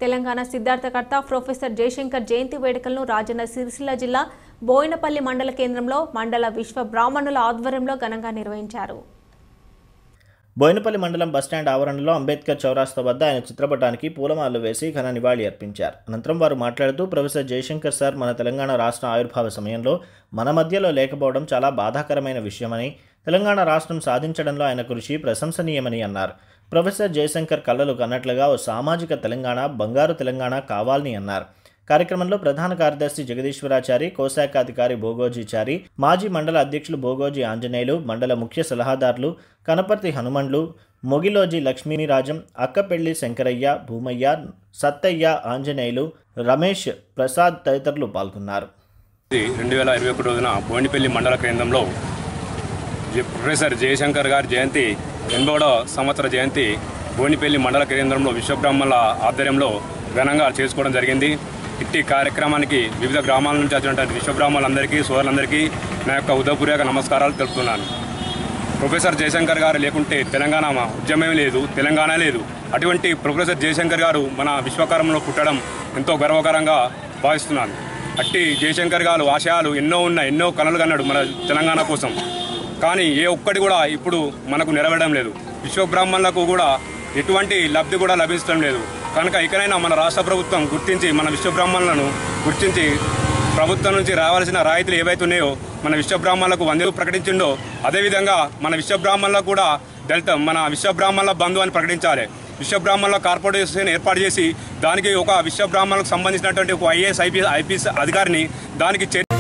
తెలంగాణ సిద్ధార్థకర్త ప్రొఫెసర్ జయశంకర్ జయంతి వేడుకలను రాజన్న సిరిసిల్ల జిల్లా బోయినపల్లి మండల కేంద్రంలో మండల విశ్వ బ్రాహ్మణుల ఆధ్వర్యంలో ఘనంగా నిర్వహించారు బోయినపల్లి మండలం బస్టాండ్ ఆవరణలో అంబేద్కర్ చౌరాస్తా వద్ద ఆయన చిత్రపటానికి పూలమాలలు వేసి ఘన నివాళి అర్పించారు అనంతరం వారు మాట్లాడుతూ ప్రొఫెసర్ జయశంకర్ సార్ మన తెలంగాణ రాష్ట్ర ఆవిర్భావ సమయంలో మన మధ్యలో లేకపోవడం చాలా బాధాకరమైన విషయమని తెలంగాణ రాష్ట్రం సాధించడంలో ఆయన కృషి ప్రశంసనీయమని అన్నారు ప్రొఫెసర్ జయశంకర్ కళ్ళలు కన్నట్లుగా ఓ సామాజిక తెలంగాణ బంగారు తెలంగాణ కావాలని అన్నారు కార్యక్రమంలో ప్రధాన కార్యదర్శి జగదీశ్వరాచారి కోశాఖాధికారి భోగోజీచారి మాజీ మండల అధ్యక్షులు భోగోజీ ఆంజనేయులు మండల ముఖ్య సలహాదారులు కనపర్తి హనుమండ్లు మొగిలోజీ లక్ష్మీరాజం అక్కపెల్లి శంకరయ్య భూమయ్య సత్తయ్య ఆంజనేయులు రమేష్ ప్రసాద్ తదితరులు పాల్గొన్నారు రెండు వేల ఇరవై ఒకటి రోజున బోయినపల్లి మండల కేంద్రంలో జె- ప్రొఫెసర్ జయశంకర్ గారి జయంతి ఎనభైవ సంవత్సర జయంతి బోయినపల్లి మండల కేంద్రంలో విశ్వబ్రహ్మల ఆధ్వర్యంలో ఘనంగా చేసుకోవడం జరిగింది ఇట్టి కార్యక్రమానికి వివిధ గ్రామాల నుంచి వచ్చినటువంటి విశ్వబ్రాహ్మణులందరికీ సోదరులందరికీ నా యొక్క ఉదయపూర్వక నమస్కారాలు తెలుపుతున్నాను ప్రొఫెసర్ జయశంకర్ గారు లేకుంటే తెలంగాణ ఉద్యమం లేదు తెలంగాణ లేదు అటువంటి ప్రొఫెసర్ జయశంకర్ గారు మన విశ్వకరంలో పుట్టడం ఎంతో గర్వకరంగా భావిస్తున్నాను అట్టి జయశంకర్ గారు ఆశయాలు ఎన్నో ఉన్నాయి ఎన్నో కలలు కన్నాడు మన తెలంగాణ కోసం కానీ ఏ ఒక్కటి కూడా ఇప్పుడు మనకు నెరవేరడం లేదు విశ్వబ్రాహ్మణులకు కూడా ఎటువంటి లబ్ధి కూడా లభించడం లేదు కనుక ఇకనైనా మన రాష్ట్ర ప్రభుత్వం గుర్తించి మన విశ్వబ్రాహ్మణులను గుర్తించి ప్రభుత్వం నుంచి రావాల్సిన రాయితీలు ఏవైతే ఉన్నాయో మన విశ్వబ్రాహ్మణులకు వందలు ప్రకటించిండో అదేవిధంగా మన విశ్వబ్రాహ్మణులకు కూడా దళిత మన విశ్వబ్రాహ్మణుల బంధు అని ప్రకటించాలి విశ్వబ్రాహ్మణుల కార్పొరేషన్ ఏర్పాటు చేసి దానికి ఒక విశ్వబ్రాహ్మణులకు సంబంధించినటువంటి ఒక ఐఏఎస్ ఐపీఎస్ ఐపీఎస్ అధికారిని దానికి చే